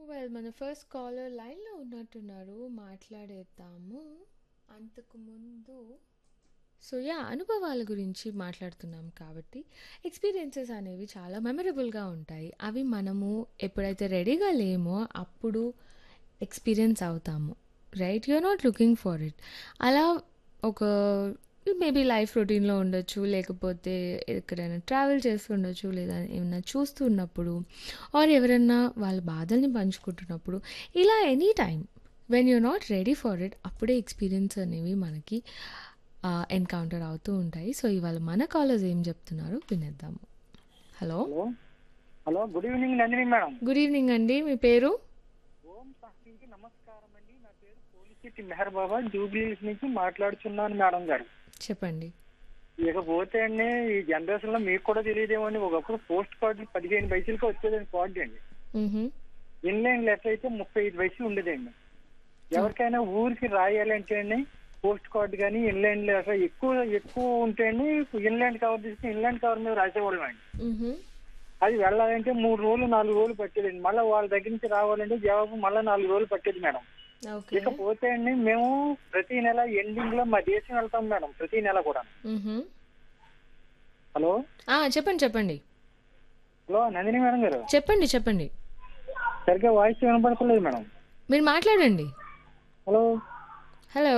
Well మన first caller లైన్లో ఉన్నట్టున్నారు మాట్లాడేద్దాము అంతకు ముందు సో యా అనుభవాల గురించి మాట్లాడుతున్నాం కాబట్టి ఎక్స్పీరియన్సెస్ అనేవి చాలా మెమరబుల్గా ఉంటాయి అవి మనము ఎప్పుడైతే రెడీగా లేమో అప్పుడు ఎక్స్పీరియన్స్ అవుతాము right you are not looking for it అలా ఒక మేబీ లైఫ్ రొటీన్లో ఉండొచ్చు లేకపోతే ఎక్కడైనా ట్రావెల్ చేస్తుండొచ్చు లేదా ఏమైనా చూస్తున్నప్పుడు ఆర్ ఎవరైనా వాళ్ళ బాధల్ని పంచుకుంటున్నప్పుడు ఇలా any time when you not ready for it అప్పుడే ఎక్స్పీరియన్స్ అనేవి మనకి ఎన్కౌంటర్ అవుతూ ఉంటాయి సో ఇవాళ మన కాలేజ్ ఏం చెప్తున్నారు వినేద్దాము hello hello hello good evening Nandini madam good evening అండి మీ పేరు ఓం శాంతికి నమస్కారం అండి నా పేరు పోలిసిటి మెహర్ బాబా జూబ్లీస్ నుంచి మాట్లాడుతున్నాను మేడం గారు చెప్పండి ఇకపోతే అండి ఈ జనరేషన్ లో మీకు కూడా తెలియదేమో అండి ఒకప్పుడు పోస్ట్ కార్డు పదిహేను పైసలకి వచ్చేదండి కార్డు అండి మ్హూ. ఇన్లైన్ లెటర్ అయితే ముప్పై ఐదు వయసులు ఉండేదండి ఎవరికైనా ఊరికి రాయాలంటే అండి పోస్ట్ కార్డు కానీ ఇన్లైన్ లెటర్ ఎక్కువ ఎక్కువ ఉంటే అండి ఇన్లాండ్ కవర్ తీసుకుని ఇన్లాండ్ కవర్ మీద రాసేవాళ్ళం అండి మ్హూ. అది వెళ్ళాలంటే మూడు రోజులు నాలుగు రోజులు పట్టేదండి మళ్ళీ వాళ్ళ దగ్గర నుంచి రావాలంటే జవాబు మళ్ళీ నాలుగు రోజులు పట్టేది మేడం ఓకే ఇకపోతే అండి మేము ప్రతి నెల ఎండింగ్ లో మా దేశం వెళ్తాం మేడం ప్రతి నెల కూడా మ్హూ. హలో ఆ, చెప్పండి చెప్పండి హలో నందిని మేడం గారు చెప్పండి చెప్పండి సరిగ్గా వాయిస్ వినపడతలేదు మేడం మీరు మాట్లాడండి hello hello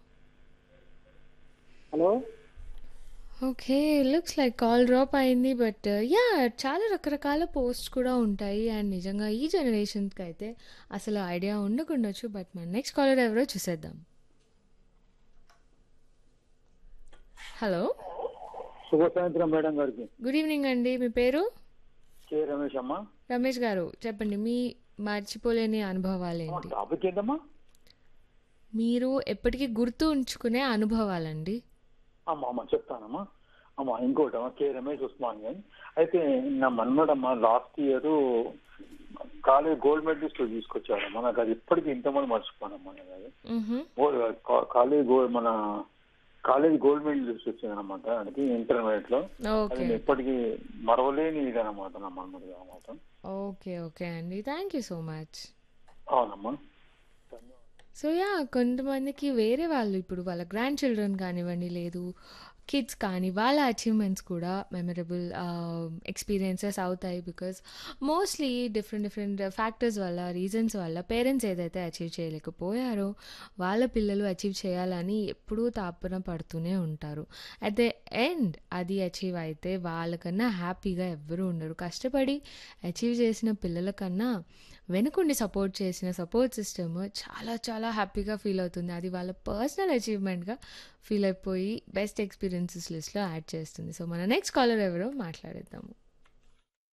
hello okay looks like call drop అయింది బట్ యా చాలా రకరకాల పోస్ట్ కూడా ఉంటాయి అండ్ నిజంగా ఈ జనరేషన్కి అయితే అసలు ఐడియా ఉండకుండొచ్చు బట్ మన నెక్స్ట్ కాలర్ ఎవరో చూసేద్దాం హలో శుభ సాయంత్రం మేడం గారికి గుడ్ ఈవినింగ్ అండి మీ పేరు కే రమేష్ అమ్మ రమేష్ గారు చెప్పండి మీ మర్చిపోలేని అనుభవాలు ఏంటి టాపిక్ ఏంటమ్మా మీరు ఎప్పటికీ గుర్తు ఉంచుకునే అనుభవాలండి అమ్మ అమ్మ చెప్తానమ్మా అమ్మ ఇంకోటి అమ్మ కే రమేష్ ఉస్మాన్ గాని అయితే నా మన్మడమ్మ last year college gold medallist తీసుకొచ్చాడమ్మా నాకు అది ఇప్పటికీ ఇంతమంది మర్చిపోనమ్మా నేను అది మ్హూ. గోల్డ్ కా- కాలేజ్ గోల్డ్ మన కాలేజ్ గోల్డ్ మెడలిస్ట్ వచ్చిందనమాట అది ఇంటర్మీడియట్ లో అది ఓకే నేను ఇప్పటికీ మరవలేని ఇదనమాట నా మన్మడి అనమాట ఓకే ఓకే అండి థ్యాంక్ యూ సో మచ్ అవునమ్మా సో యా కొంతమందికి వేరే వాళ్ళు ఇప్పుడు వాళ్ళ గ్రాండ్ చిల్డ్రన్ కానివ్వండి లేదు కిడ్స్ కానీ వాళ్ళ అచీవ్మెంట్స్ కూడా మెమరబుల్ ఎక్స్పీరియన్సెస్ అవుతాయి because mostly different different factors వల్ల రీజన్స్ వల్ల పేరెంట్స్ ఏదైతే అచీవ్ చేయలేకపోయారో వాళ్ళ పిల్లలు అచీవ్ చేయాలని ఎప్పుడూ తాపన పడుతూనే ఉంటారు అట్ ద ఎండ్ అది అచీవ్ అయితే వాళ్ళకన్నా హ్యాపీగా ఎవ్వరూ ఉండరు కష్టపడి అచీవ్ చేసిన పిల్లల కన్నా వెనుకుండి సపోర్ట్ చేసిన సపోర్ట్ సిస్టమ్ చాలా చాలా హ్యాపీగా ఫీల్ అవుతుంది అది వాళ్ళ పర్సనల్ అచీవ్మెంట్గా ఫీల్ అయిపోయి బెస్ట్ ఎక్స్పీరియన్సెస్ లిస్ట్లో యాడ్ చేస్తుంది సో మన నెక్స్ట్ కాలర్ ఎవరో మాట్లాడేద్దాము